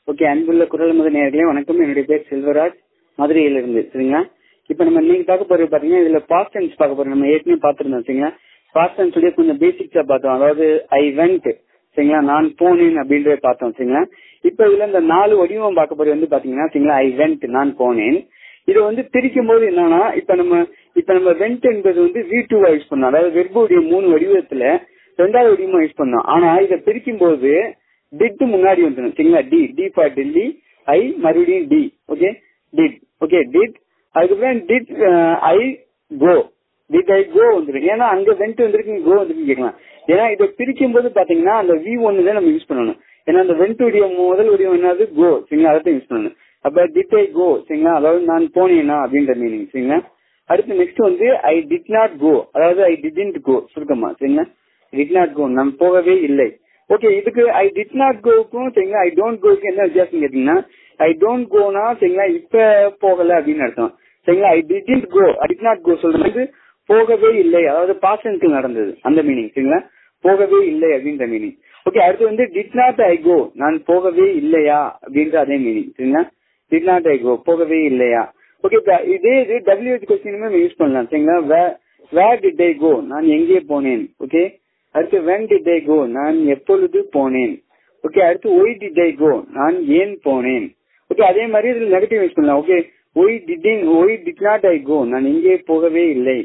okay அன்புள்ள குரல் முத நேர்களே வணக்கம் என்னுடைய பேர் செல்வராஜ் மதுரையிலிருந்து சரிங்களா இப்ப நம்ம இன்னைக்கு பார்க்க போறது பாத்தீங்கன்னா இதுல பாஸ்ட் டென்ஸ் பார்க்க போறோம் நம்ம ஏற்கனவே பார்த்திருந்தோம் சரிங்களா பாஸ்ட் டென்ஸ் சொல்லி கொஞ்சம் பேசிக்ஸா பார்த்தோம் அதாவது ஐ வெண்ட் சரிங்களா நான் போனேன் அப்படின்றத பார்த்தோம் சரிங்களா இப்ப இதுல இந்த நாலு வடிவம் பார்க்க போறது வந்து பாத்தீங்கன்னா சரிங்களா ஐ வெண்ட் நான் போனேன் இது வந்து பிரிக்கும் போது என்னன்னா இப்ப நம்ம இப்ப நம்ம வெண்ட் என்பது வந்து வி டூ யூஸ் பண்ணோம் அதாவது வெர்புடைய மூணு வடிவத்துல ரெண்டாவது வடிவமா யூஸ் பண்ணோம் ஆனா இதை பிரிக்கும் போது டிட் முன்னாடி வந்துடும் சரிங்களா D D for Delhi I மறுபடியும் D okay did okay did அதுக்கப்புறம் did I go did I go வந்துடும் ஏன்னா அங்க வெண்ட் வந்திருக்கு கோ வந்திருக்கு கேட்கலாம் ஏன்னா இதை பிரிக்கும் போது பாத்தீங்கன்னா அந்த வி ஒன்னு தான் நம்ம யூஸ் பண்ணணும் ஏன்னா அந்த வெண்ட் உடைய முதல் வடிவம் என்னது கோ சரிங்களா அதை யூஸ் பண்ணணும் அப்ப டிட் ஐ கோ சரிங்களா அதாவது நான் போனேனா அப்படின்ற மீனிங் சரிங்களா அடுத்து நெக்ஸ்ட் வந்து ஐ டிட் நாட் கோ அதாவது ஐ டிடன்ட் கோ சுருக்கமா சரிங்களா டிட் நாட் கோ நான் போகவே இல்லை ஓகே இதுக்கு ஐ டிட் நாட் கோக்கும் சரிங்களா ஐ டோன்ட் கோக்கு என்ன வித்தியாசம் கேட்டீங்கன்னா ஐ டோன்ட் கோனா சரிங்களா இப்ப போகல அப்படின்னு அர்த்தம் சரிங்களா I didn't go I did not go சொல்றது போகவே இல்லை அதாவது பாசனுக்கு நடந்தது அந்த மீனிங் சரிங்களா போகவே இல்லை அப்படின்ற மீனிங் ஓகே அடுத்து வந்து டிட் நாட் ஐ கோ நான் போகவே இல்லையா அப்படின்ற அதே மீனிங் சரிங்களா டிட் நாட் ஐ கோ போகவே இல்லையா ஓகே இதே இது டபிள்யூஹெச் கொஸ்டினுமே யூஸ் பண்ணலாம் சரிங்களா வேர் டிட் ஐ கோ நான் எங்கே போனேன் ஓகே அடுத்து வென் டிட் ஐ கோ நான் எப்பொழுது போனேன் ஓகே அடுத்து ஒய் டிட் ஐ கோ நான் ஏன் போனேன் ஓகே அதே மாதிரி இதுல நெகட்டிவ் யூஸ் பண்ணலாம் okay why did why did not I go நான் எங்கே போகவே இல்லை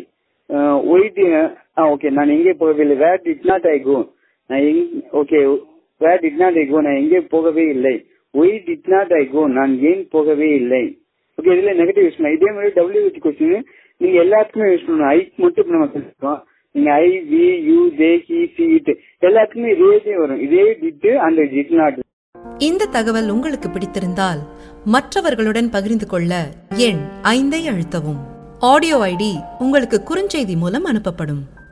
ஒய் ஓகே நான் எங்கே போகவே இல்லை வேர் டிட் நாட் ஐ கோ நான் okay where did not I go நான் எங்கே போகவே இல்லை why did not I go நான் ஏன் போகவே இல்லை ஓகே இதுல நெகட்டிவ் யூஸ் பண்ணலாம் இதே மாதிரி டபிள்யூஹெச் கொஸ்டின் நீங்க எல்லாத்துக்குமே யூஸ் பண்ணணும் ஐக்கு மட்டும் நம்ம பேசுறோம் நீங்க I we you they he she it எல்லாத்துக்குமே இதே வரும் இதே டிட் அண்ட் டிட் நாட் இந்த தகவல் உங்களுக்கு பிடித்திருந்தால் மற்றவர்களுடன் பகிர்ந்து கொள்ள எண் ஐந்தை அழுத்தவும் ஆடியோ ஐடி உங்களுக்கு குறுஞ்செய்தி மூலம் அனுப்பப்படும்